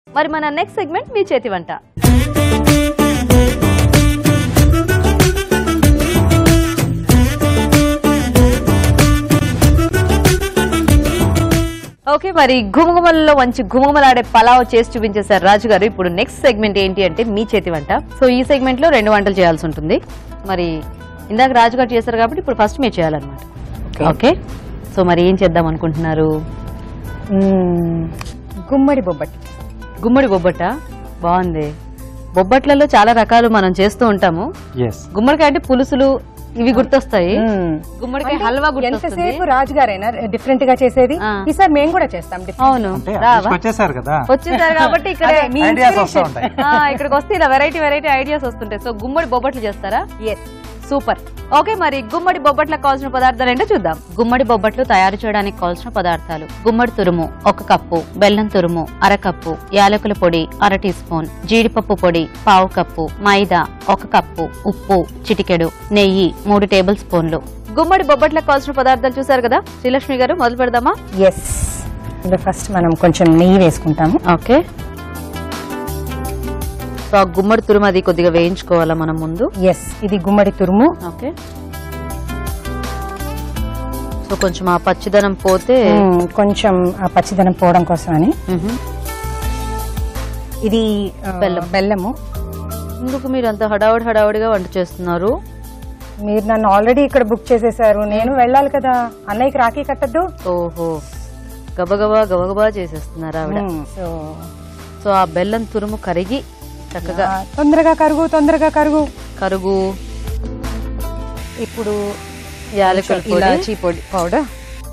మరి మన next segment మీ చేతి వంట ఓకే మరి గుమగుమలలో మంచి గుమగుమలాడే పలావ్ చేసి చూపించేశారు రాజు గారు ఇప్పుడు నెక్స్ట్ సెగ్మెంట్ ఏంటి అంటే మీ చేతి వంట సో ఈ సెగ్మెంట్ లో రెండు వంటలు చేయాల్సి ఉంటుంది మరి ఇందాక రాజు గారు చేశారు కాబట్టి ఇప్పుడు ఫస్ట్ మీరు చేయాలన్నమాట ఓకే సో మరి ఏం చేద్దాం అనుకుంటున్నారు మ్మ్. గుమ్మడి బొబ్బట్ గుమ్మడి బొబ్బట బాగుంది బొబ్బట్లలో చాలా రకాలు మనం చేస్తూ ఉంటాము ఎస్ గుమ్మడికాయ అంటే పులుసులు ఇవి గుర్తొస్తాయి మ్మ్. గుమ్మడికాయ అంటే హల్వా గుర్తొస్తుంది ఎంతసేపు రాజుగారైనా డిఫరెంట్ గా చేసేది ఆ. ఈసారి మేము కూడా చేస్తాం different. అవును అంటే రావా వచ్చేసారు కదా వచ్చేసారు కాబట్టి ఇక్కడ అదే, మీ ఐడియాస్ వస్తూ ఉంటాయి ఆ, ఇక్కడికి వస్తే ఇలా వెరైటీ వెరైటీ ఐడియాస్ వస్తుంటాయి సో గుమ్మడి బొబ్బట్లు చేస్తారా Yes. సూపర్ ఓకే మరి గుమ్మడి బొబ్బట్లకు కావాల్సిన పదార్థాలు ఏంటో చూద్దాం గుమ్మడి బొబ్బట్లు తయారు చేయడానికి కావాల్సిన పదార్థాలు గుమ్మడి తురుము ఒక కప్పు బెల్లం తురుము అర కప్పు యాలకుల పొడి అర టీ స్పూన్ జీడిపప్పు పొడి పావు కప్పు మైదా ఒక కప్పు ఉప్పు చిటికెడు నెయ్యి మూడు టేబుల్ స్పూన్లు గుమ్మడి బొబ్బట్లకు కావాల్సిన పదార్థాలు చూసారు కదా శ్రీలక్ష్మి గారు మొదలు పెడదామా ఎస్ ఇప్పుడు ఫస్ట్ మనం కొంచెం నెయ్యి వేసుకుంటాము ఓకే సో ఆ గుమ్మడి తురుము అది కొద్దిగా వేయించుకోవాలా మనం ముందు ఎస్ ఇది గుమ్మడి తురుము ఓకే సో కొంచెం ఆ పచ్చిదనం పోతే మ్మ్. కొంచెం ఆ పచ్చిదనం పోవడం కోసం అని మ్హూ. ఇది ఆ, బెల్లం. బెల్లము ఎందుకు మీరు అంత హడావుడి హడావుడిగా వంట చేస్తున్నారు మీరు నన్ను ఆల్రెడీ ఇక్కడ బుక్ చేసేసారు నేను వెళ్ళాలి కదా అన్నయ్యకి రాఖీ కట్టద్దు ఓహో గబగబా గబగబా చేసేస్తున్నారు ఆవిడ సో సో ఆ బెల్లం తురుము కరిగి చక్కగా ఆ, తొందరగా కరుగు తొందరగా కరుగు కరుగు ఇప్పుడు యాలకుల పొడి ఇలాచీ పొడి పౌడర్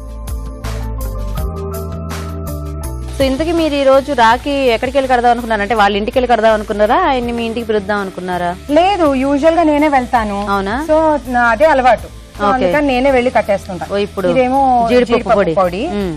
సో ఇంతకీ మీరు ఈ రోజు రాకి ఎక్కడికి వెళ్ళి కడదాం అనుకున్నారు అంటే వాళ్ళ ఇంటికి వెళ్ళి కడదాం అనుకున్నారా ఆయన్ని మీ ఇంటికి పిలుద్దాం అనుకున్నారా లేదు యూజువల్ గా నేనే వెళ్తాను అవునా సో నా అదే అలవాటు సో Okay. అందుకని నేనే వెళ్ళి కట్టేస్తుంటా ఓ ఇప్పుడు ఇదేమో జీడిపప్పు పొడి పొడి మ్మ్.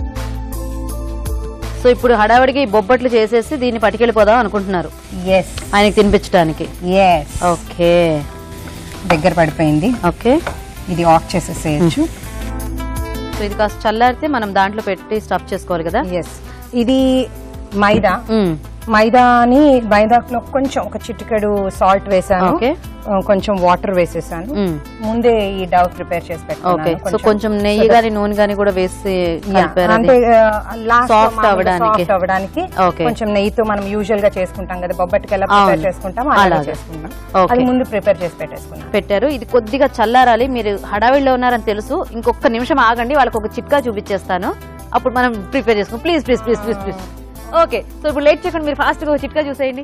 సో ఇప్పుడు హడావిడికి ఈ బొబ్బట్లు చేసేసి దీన్ని పట్టుకెళ్ళిపోదాం అనుకుంటున్నారు ఎస్ ఆయనకి తినిపించడానికి ఎస్ ఓకే దగ్గర పడిపోయింది ఓకే ఇది ఆఫ్ చేసేసేయచ్చు సో ఇది కాస్త చల్లారితే మనం దాంట్లో పెట్టి స్టఫ్ చేసుకోవాలి కదా ఎస్ ఇది మైదా మ్మ్. మైదాని మైదాలో కొంచెం ఒక చిటికెడు సాల్ట్ వేసాను ఓకే ఆ, కొంచెం వాటర్ వేసేసాను మ్మ్. ముందే ఈ డవ్ ప్రిపేర్ చేసి ఓకే పెట్టుకున్నాను సో కొంచెం నెయ్యి గాని నూనె గాని కూడా వేసి కలిపారు అంటే Soft సాఫ్ట్ అవ్వడానికి. అవ్వడానికి Okay. కొంచెం నెయ్యితో మనం యూజువల్ గా చేసుకుంటాం కదా బొబ్బట్టుకి ఎలా ప్రిపేర్ అవును. చేసుకుంటాం అలాగే అలాగే. చేసుకుంటాం Okay. అది ముందు ప్రిపేర్ చేసి పెట్టేసుకున్నాం పెట్టారు ఇది కొద్దిగా చల్లారాలి మీరు హడావిడిలో ఉన్నారని తెలుసు ఇంకొక నిమిషం ఆగండి వాళ్ళకి ఒక చిట్కా చూపించేస్తాను అప్పుడు మనం ప్రిపేర్ చేసుకుందాం please please please please please okay so ఇప్పుడు లేట్ చేయకుండా మీరు ఫాస్ట్ గా ఒక చిట్కా చూసేయండి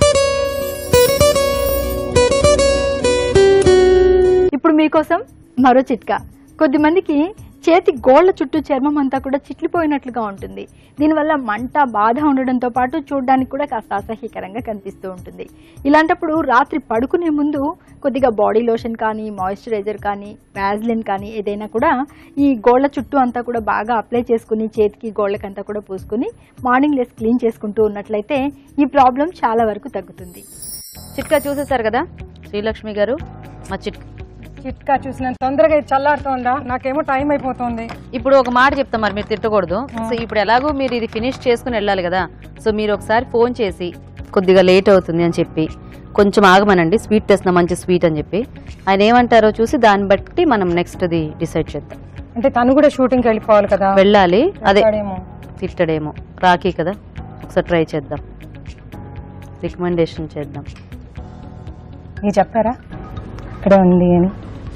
ఇప్పుడు మీకోసం మరో చిట్కా కొద్దిమందికి చేతి గోళ్ల చుట్టూ చర్మం అంతా కూడా చిట్లిపోయినట్లుగా ఉంటుంది దీనివల్ల మంట బాధ ఉండడంతో పాటు చూడడానికి కూడా కాస్త అసహ్యకరంగా కనిపిస్తూ ఉంటుంది ఇలాంటప్పుడు రాత్రి పడుకునే ముందు కొద్దిగా బాడీ లోషన్ కానీ మాయిశ్చరైజర్ కానీ వ్యాజ్లిన్ కానీ ఏదైనా కూడా ఈ గోళ్ల చుట్టూ అంతా కూడా బాగా అప్లై చేసుకుని చేతికి గోళ్ళకంతా కూడా పూసుకుని మార్నింగ్ లెస్ క్లీన్ చేసుకుంటూ ఉన్నట్లయితే ఈ ప్రాబ్లం చాలా వరకు తగ్గుతుంది చిట్కా చూసేశారు కదా శ్రీలక్ష్మి గారు మా చిట్కా చిట్కా చూసిన తొందరగా ఇది చల్లారుతోందా నాకేమో టైం అయిపోతుంది ఇప్పుడు ఒక మాట చెప్తాం మరి మీరు తిట్టకూడదు సో ఇప్పుడు ఎలాగో మీరు ఇది ఫినిష్ చేసుకుని వెళ్ళాలి కదా సో మీరు ఒకసారి ఫోన్ చేసి కొద్దిగా లేట్ అవుతుంది అని చెప్పి కొంచెం ఆగమనండి స్వీట్ తెస్తున్నా మంచి స్వీట్ అని చెప్పి ఆయన ఏమంటారో చూసి దాన్ని బట్టి మనం నెక్స్ట్ ది డిసైడ్ చేద్దాం అంటే తను కూడా షూటింగ్కి వెళ్ళిపోవాలి కదా వెళ్ళాలి అదే వెళ్తాడేమో. తిట్టడేమో రాఖీ కదా ఒకసారి ట్రై చేద్దాం రికమెండేషన్ చేద్దాం మీరు చెప్పారా ఇక్కడే ఉంది అని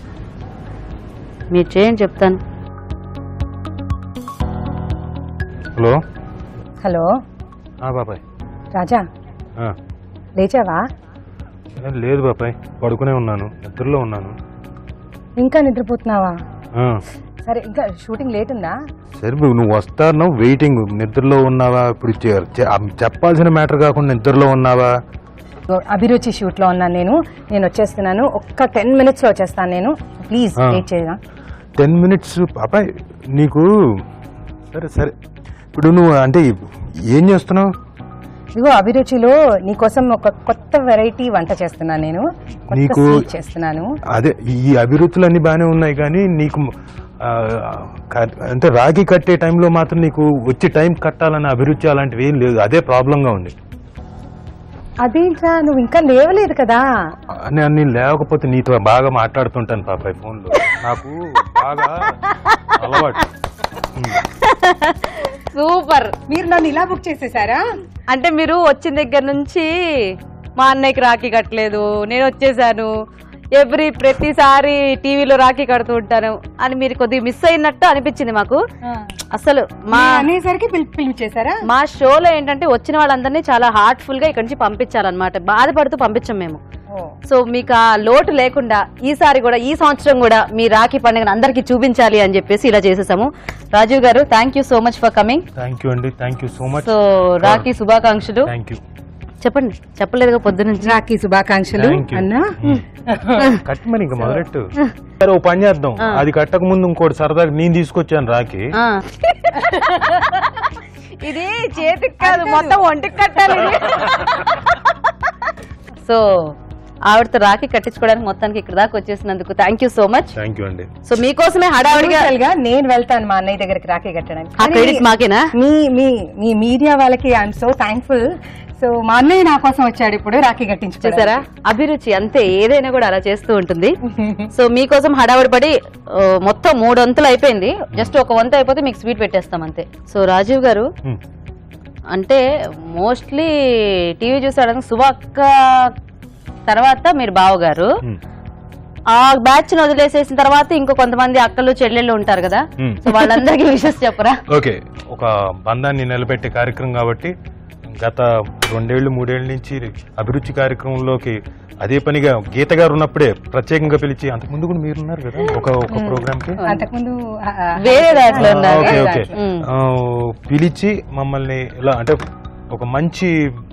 మీరు చేయండి చెప్తాను హలో హలో ఆ, బాబాయ్ రాజా ఆ, లేచావా ఏ, లేదు బాబాయ్ పడుకునే ఉన్నాను నిద్రలో ఉన్నాను ఇంకా నిద్రపోతున్నావా ఆ, సరే ఇంకా షూటింగ్ లేట్ ఉందా సరే నువ్వు నువ్వు వస్తాను వెయిటింగ్ నిద్రలో ఉన్నావా ఇప్పుడు చె- చె- ఆ చెప్పాల్సిన మ్యాటర్ కాకుండా నిద్రలో ఉన్నావా అభిరుచి షూట్ లో ఉన్నాను నేను నేను వచ్చేస్తున్నాను ఒక్క టెన్ మినిట్స్ లో వచ్చేస్తాను నేను ప్లీజ్ ఆ. వెయిట్ చేయగా టెన్ మినిట్స్ బాబాయ్ నీకు సరే సరే ఇప్పుడు నువ్వు అంటే ఏం చేస్తున్నావు ఇదిగో అభిరుచిలో నీకోసం ఒక కొత్త వెరైటీ వంట చేస్తున్నాను నేను కొత్త నీకు- స్వీట్ చేస్తున్నాను అదే ఈ అభిరుచులు అన్ని బాగానే ఉన్నాయి కానీ నీకు ఆ, క- అంటే రాఖీ కట్టే టైంలో మాత్రం నీకు వచ్చి టైం కట్టాలన్న అభిరుచి అలాంటివి ఏం లేదు అదే ప్రాబ్లంగా ఉంది అదేంట్రా నువ్వు ఇంకా లేవలేదు కదా నేను నేను లేకపోతే నీతో బాగా మాట్లాడుతుంటాను పాప ఈ ఫోన్లో నాకు బాగా అలవాటు సూపర్ మీరు నన్ను ఇలా బుక్ చేసేసారా అంటే మీరు వచ్చిన దగ్గర నుంచి మా అన్నయ్యకి రాఖీ కట్టలేదు నేను వచ్చేసాను ఎవ్రీ ప్రతిసారి టీవీలో రాఖీ కడుతూ ఉంటాను అని మీరు కొద్దిగా మిస్ అయినట్టు అనిపించింది మాకు అసలు మా అనేసరికి పిలిపించేసారా మా షోలో ఏంటంటే వచ్చిన వాళ్ళందరినీ చాలా హార్ట్ఫుల్ గా ఇక్కడి నుంచి పంపించాలన్నమాట బాధపడుతూ పంపించాం మేము సో మీకు ఆ లోటు లేకుండా ఈసారి కూడా ఈ సంవత్సరం కూడా మీ రాఖీ పండుగను అందరికీ చూపించాలి అని చెప్పేసి ఇలా చేసేసాము రాజీవ్ గారు thank you so much for coming thank you అండి thank you so much so Rakhi శుభాకాంక్షలు థ్యాంక్ యూ చెప్పండి చెప్పలేదుగా పొద్దునుంచి రాఖీ శుభాకాంక్షలు Thank you. అన్నా కట్టి మరి ఇంకా మొదలెట్టు సరే ఓ పని చేద్దాం అది కట్టక ముందు ఇంకోటి సరదాగా నేను తీసుకొచ్చాను రాకి ఆ. ఇది చేతికి కాదు మొత్తం ఒంటికి కట్టాలి ఇది. సో ఆవిడతో రాఖీ కట్టించుకోవడానికి మొత్తానికి ఇక్కడ దాకా వచ్చేసినందుకు thank you so much thank you అండి సో మీకోసమే హడావిడిగా Actual గా నేను వెళ్తాను మా అన్నయ్య దగ్గరికి రాఖీ కట్టడానికి ఆ క్రెడిట్ మాకేనా మీ మీ మీ మీడియా వాళ్ళకి ఐఎమ్ సో థ్యాంక్ఫుల్ సో మా అన్నయ్య నా కోసం వచ్చాడు ఇప్పుడు రాఖీ కట్టించుకోవడానికి చూసారా అభిరుచి అంతే ఏదైనా కూడా అలా చేస్తూ ఉంటుంది సో మీకోసం హడావిడి పడి ఆ, మొత్తం మూడు వంతులు అయిపోయింది జస్ట్ ఒక వంతు అయిపోతే మీకు స్వీట్ పెట్టేస్తాం అంతే సో రాజీవ్ గారు Hmm. అంటే మోస్ట్లీ టీవీ చూసాడానికి సుభాక్క తర్వాత మీరు బావగారు Hmm. ఆ బ్యాచ్ ని వదిలేసేసిన తర్వాత ఇంకో కొంతమంది అక్కలు చెల్లెళ్ళు ఉంటారు కదా Hmm. సో వాళ్ళందరికీ విషెస్ చెప్పరా ఓకే ఒక బంధాన్ని నిలబెట్టే కార్యక్రమం కాబట్టి గత రెండేళ్లు మూడేళ్ల నుంచి అభిరుచి కార్యక్రమంలోకి అదే పనిగా గీత గారు ఉన్నప్పుడే ప్రత్యేకంగా పిలిచి అంతకుముందు కూడా మీరు ఉన్నారు కదా ఒక ఒక ప్రోగ్రామ్ కి అంతకుముందు ఆ, ఆ, వేరే దాంట్లో ఆ, ఉన్నారు ఓకే ఓకే మ్మ్. ఆ, పిలిచి మమ్మల్ని ఇలా అంటే ఒక మంచి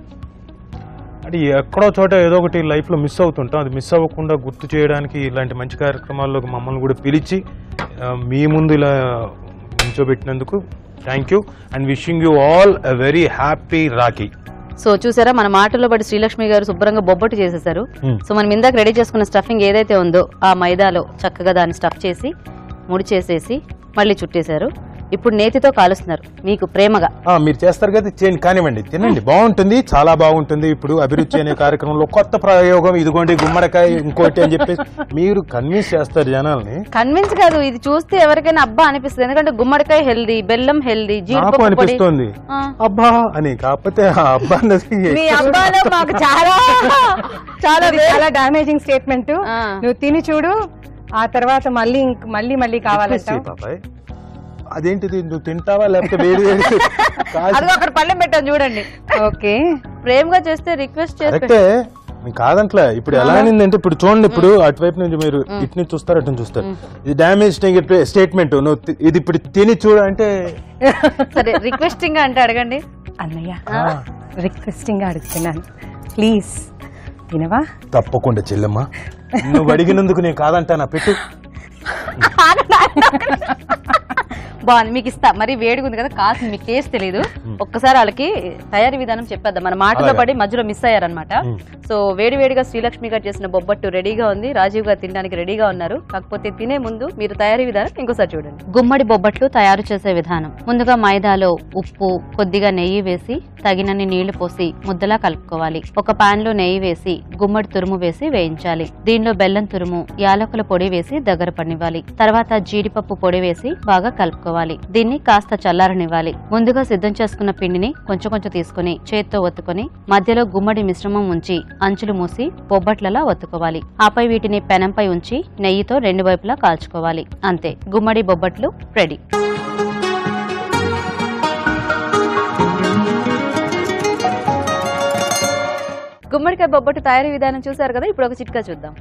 అంటే ఎక్కడో చోట ఏదో ఒకటి లైఫ్ లో మిస్ అవుతుంటాం అది మిస్ అవ్వకుండా గుర్తు చేయడానికి ఇలాంటి మంచి కార్యక్రమాల్లోకి మమ్మల్ని కూడా పిలిచి ఆ, మీ ముందు ఇలా నిల్చోబెట్టినందుకు thank you and wishing you all a very happy Rakhi so చూసారా మన మాటల్లో బట్టి శ్రీలక్ష్మి గారు శుభ్రంగా బొబ్బట్టు చేసేసారు Hmm. సో మనం ఇందాక రెడీ చేసుకున్న స్టఫింగ్ ఏదైతే ఉందో ఆ మైదాలో చక్కగా దాన్ని స్టఫ్ చేసి ముడి చేసేసి మళ్ళీ చుట్టేశారు ఇప్పుడు నేతితో కాలుస్తున్నారు మీకు ప్రేమగా ఆ, మీరు చేస్తారు కదా చేయండి కానివ్వండి తినండి బాగుంటుంది చాలా బాగుంటుంది ఇప్పుడు అభిరుచి అనే కార్యక్రమంలో కొత్త ప్రయోగం ఇదిగోండి గుమ్మడికాయ ఇంకోటి అని చెప్పేసి మీరు కన్విన్స్ చేస్తారు జనాల్ని కన్విన్స్ కాదు ఇది చూస్తే ఎవరికైనా అబ్బా అనిపిస్తుంది ఎందుకంటే గుమ్మడికాయ హెల్దీ బెల్లం హెల్దీ నాకు జీడిపప్పు పొడి అనిపిస్తోంది ఆ. అబ్బా అని కాకపోతే ఆ అబ్బా అన్నది మీ అబ్బాలో మాకు చాలా చాలా ఇది చాలా డామేజింగ్ స్టేట్మెంట్ ఆ. నువ్వు తిని చూడు ఆ తర్వాత మళ్ళీ ఇంక- మళ్ళీ మళ్ళీ కావాలంటావు చెప్పేసి పాపాయ్. అదేంటిది నువ్వు తింటావా లేకపోతే వేడి వేడి కాదు. అది అక్కడ పళ్ళెం పెట్టాను చూడండి ఓకే ప్రేమగా చేస్తే రిక్వెస్ట్ చేసి కరెక్టే మీకు కాదంట్లే ఇప్పుడు ఎలా అనిందంటే ఇప్పుడు చూడండి ఇప్పుడు అటువైపు నుంచి మీరు ఇటు నుంచి చూస్తారు అటు నుంచి చూస్తారు ఇది డామేజ్ స్టేట్మెంట్ నువ్వు తి- ఇది ఇప్పుడు తిని చూడు అంటే సరే రిక్వెస్టింగ్ గా అంటే అడగండి అన్నయ్య రిక్వెస్టింగ్ గా అడుగుతున్నాను ప్లీజ్ తినవా తప్పకుండా చెల్లెమ్మ నువ్వు అడిగినందుకు నేను కాదంటానా పెట్టు బాగుంది మీకు ఇస్తా మరి వేడిగా ఉంది కదా కాస్త మీకు టేస్ట్ తెలియదు ఒక్కసారి వాళ్ళకి తయారీ విధానం చెప్పేద్దాం మన మాటలో అలాగే. పడి మధ్యలో మిస్ అయ్యారనమాట మ్మ్. సో వేడి వేడిగా శ్రీలక్ష్మి గారు చేసిన బొబ్బట్టు రెడీగా ఉంది రాజీవ్ గారు తినడానికి రెడీగా ఉన్నారు కాకపోతే తినే ముందు మీరు తయారీ విధానం ఇంకోసారి చూడండి గుమ్మడి బొబ్బట్లు తయారు చేసే విధానం ముందుగా మైదాలో ఉప్పు కొద్దిగా నెయ్యి వేసి తగినన్ని నీళ్లు పోసి ముద్దలా కలుపుకోవాలి ఒక పాన్ లో నెయ్యి వేసి గుమ్మడి తురుము వేసి వేయించాలి దీనిలో బెల్లం తురుము యాలకుల పొడి వేసి దగ్గర పడినివ్వాలి తర్వాత జీడిపప్పు పొడి వేసి బాగా కలుపుకోవాలి దీన్ని కాస్త చల్లారనివ్వాలి ముందుగా సిద్ధం చేసుకున్న పిండిని కొంచెం కొంచెం తీసుకుని చేత్తో ఒత్తుకొని మధ్యలో గుమ్మడి మిశ్రమం ఉంచి అంచులు మూసి బొబ్బట్లలా ఒత్తుకోవాలి ఆపై వీటిని పెనంపై ఉంచి నెయ్యితో రెండు వైపులా కాల్చుకోవాలి అంతే గుమ్మడి బొబ్బట్లు రెడీ గుమ్మడికాయ బొబ్బట్టు తయారీ విధానం చూసారు కదా ఇప్పుడు ఒక చిట్కా చూద్దాం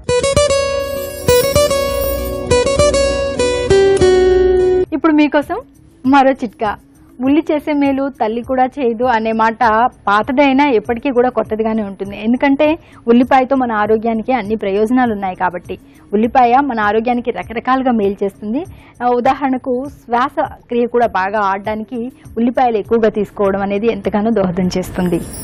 ఇప్పుడు మీకోసం మరో చిట్కా ఉల్లి చేసే మేలు తల్లి కూడా చేయదు అనే మాట పాతదైనా ఎప్పటికీ కూడా కొత్తదిగానే ఉంటుంది ఎందుకంటే ఉల్లిపాయతో మన ఆరోగ్యానికి అన్ని ప్రయోజనాలు ఉన్నాయి కాబట్టి ఉల్లిపాయ మన ఆరోగ్యానికి రకరకాలుగా మేలు చేస్తుంది ఆ, ఉదాహరణకు శ్వాస క్రియ కూడా బాగా ఆడడానికి ఉల్లిపాయలు ఎక్కువగా తీసుకోవడం అనేది ఎంతగానో దోహదం చేస్తుంది